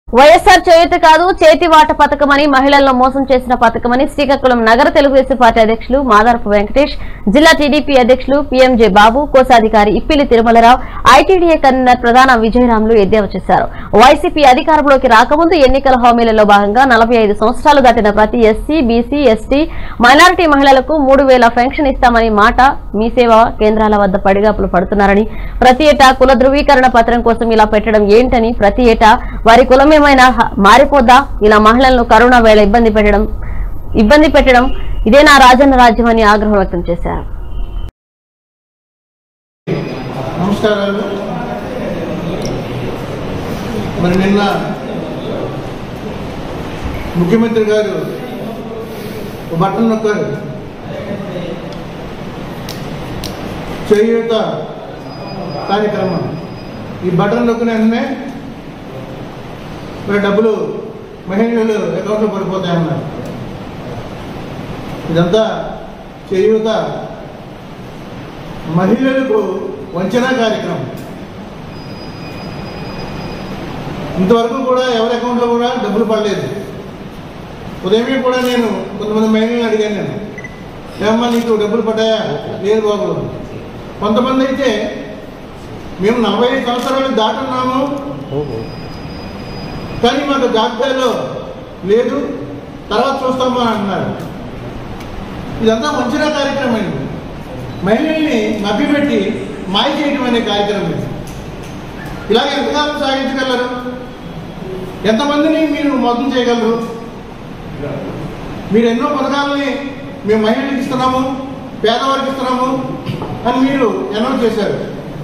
వైఎస్ఆర్ చేయూత కాదు చేతివాట పథకమని మహిళల్లో మోసం చేసిన పథకమని శ్రీకాకుళం నగర తెలుగుదేశం పార్టీ అధ్యక్షులు మాదారపు వెంకటేష్ జిల్లా టీడీపీ అధ్యక్షులు పీఎంజే బాబు కోశాధికారి ఇప్పిలి తిరుమలరావు ఐటీడీఏ కన్వీనర్ ప్రధాన విజయరాములు ఎద్దేవా చేశారు వైసీపీ అధికారంలోకి రాకముందు ఎన్నికల హామీలలో భాగంగా నలభై సంవత్సరాలు దాటిన ప్రతి ఎస్సీ బీసీ ఎస్టీ మైనారిటీ మహిళలకు మూడు వేల పెన్షన్ ఇస్తామని మాట మీ సేవా కేంద్రాల వద్ద పడిగాపులు పడుతున్నారని ప్రతి ఏటా కుల ధృవీకరణ పత్రం కోసం ఇలా పెట్టడం ఏంటని ప్రతి ఏటా వారి కులమేమైనా హ- మారిపోద్దా ఇలా మహిళలను కరోనా వేళ ఇబ్బంది పెట్టడం ఇబ్బంది పెట్టడం ఇదే నా రాజన్న రాజ్యం అని ఆగ్రహం వ్యక్తం చేశారు నమస్కారాలు మరి నిన్న ముఖ్యమంత్రి గారు ఒక బట్టన్ నొక్కారు చేయూత కార్యక్రమం ఈ బటన్ నొక్కిన వెంటనే మరి డబ్బులు మహిళలు అకౌంట్లో పడిపోతాయన్నారు ఇదంతా చేయూత మహిళలకు వంచనా కార్యక్రమం ఇంతవరకు కూడా ఎవరి అకౌంట్లో కూడా డబ్బులు పడలేదు ఉదయమే కూడా నేను కొంతమంది మహిళలను అడిగాను నేను ఏమమ్మా నీకు డబ్బులు పడ్డాయా లేదు బాబు కొంతమంది అయితే మేము నలభై ఐదు సంవత్సరాలు దాటున్నాము కానీ మాకు జాబితాలో లేదు తర్వాత చూస్తామా అన్నారు ఇదంతా వంచనా కార్యక్రమం అండి మహిళల్ని మభ్యపెట్టి మాయ చేయడం అనే కార్యక్రమం ఇది ఇలాగ ఎంతకాలం సాగించగలరు ఎంతమందిని మీరు మోసం చేయగలరు మీరు ఎన్నో పథకాలని మేము మహిళలకు ఇస్తున్నాము పేదవారికి ఇస్తున్నాము అని మీరు అనౌన్స్ చేశారు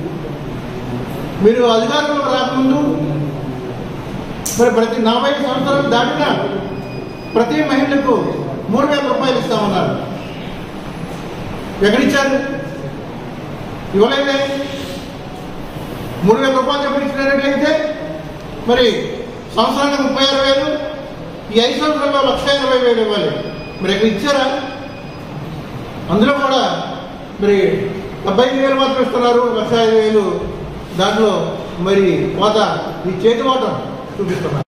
మీరు అధికారంలో రాకముందు మరి ప్రతి నలభై ఐదు సంవత్సరాలు దాటిన ప్రతి మహిళకు మూడు వేల రూపాయలు ఇస్తామన్నారు ఎక్కడిచ్చారు ఇవ్వలేదే మూడు వేల రూపాయలు చెప్పి ఇచ్చినట్లయితే మరి సంవత్సరానికి ముప్పై ఆరు వేలు ఈ ఐదు సంవత్సరాల్లో లక్ష ఇరవై వేలు ఇవ్వాలి మరి ఎక్కడ ఇచ్చారా అందులో కూడా మరి డెబ్బై ఐదు వేలు మాత్రం ఇస్తున్నారు లక్ష ఐదు వేలు దాంట్లో మరి కోత ఈ చేతి వాటం చూపిస్తున్నారు